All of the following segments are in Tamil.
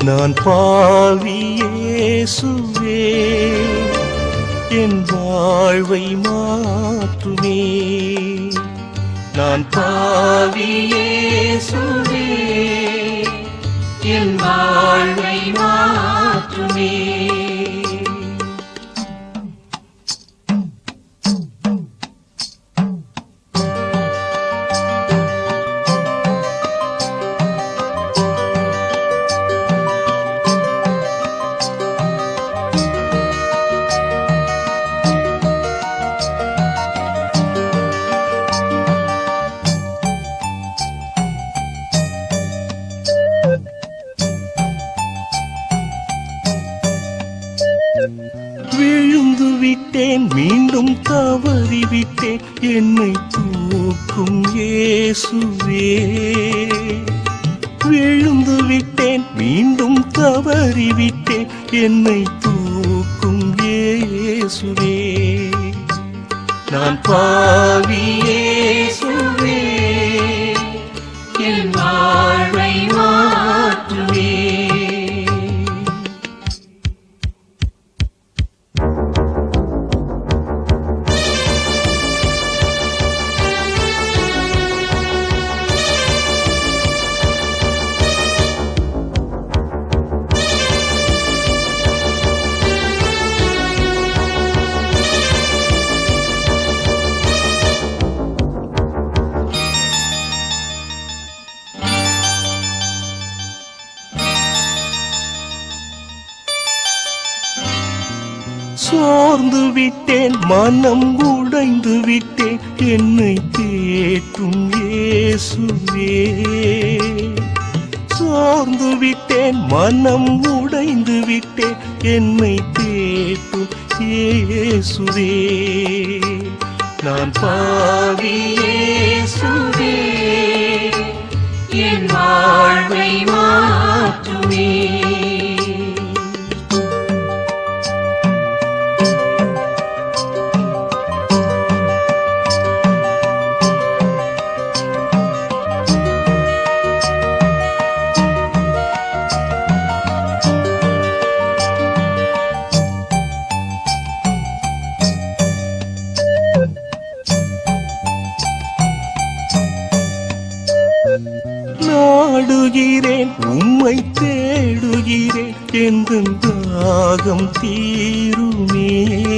நான் பாவியேசுவே என் வாழ்வை மாற்றுமே நான் பாவியேசுவே என் வாழ்வை மாற்றுமே விழுந்து விட்டேன் மீண்டும் தவறி விட்டேன் என்னை தூக்கும் இயேசுவே விழுந்து விட்டேன் மீண்டும் தவறி விட்டேன் என்னை தூக்கும் இயேசுவே நான் பாவி இயேசுவே என் வாழ்வை மாற்றுவே சோர்ந்து விட்டேன் மனம் உடைந்து விட்டேன் என்னை தேற்றும் இயேசுவே சோர்ந்து விட்டேன் மனம் உடைந்து விட்டேன் என்னை தேற்றும் இயேசுவே நான் பாவி இயேசுவே என் வாழ்வை மாற்றுவே நாடுகிறேன் உம்மை தேடுகிறேன் எந்த தாகம் தீருமே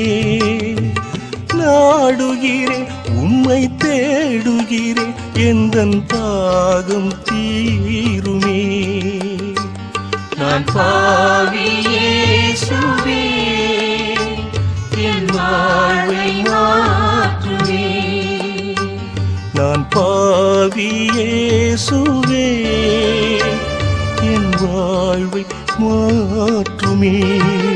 நாடுகிறேன் உம்மை தேடுகிறேன் எந்த தாகம் தீருமே நான் பாவி இயேசுவே என் வாழ்வை மாற்றுவே நான் பாவியேசுவே என் வாழ்வை மாற்றுமே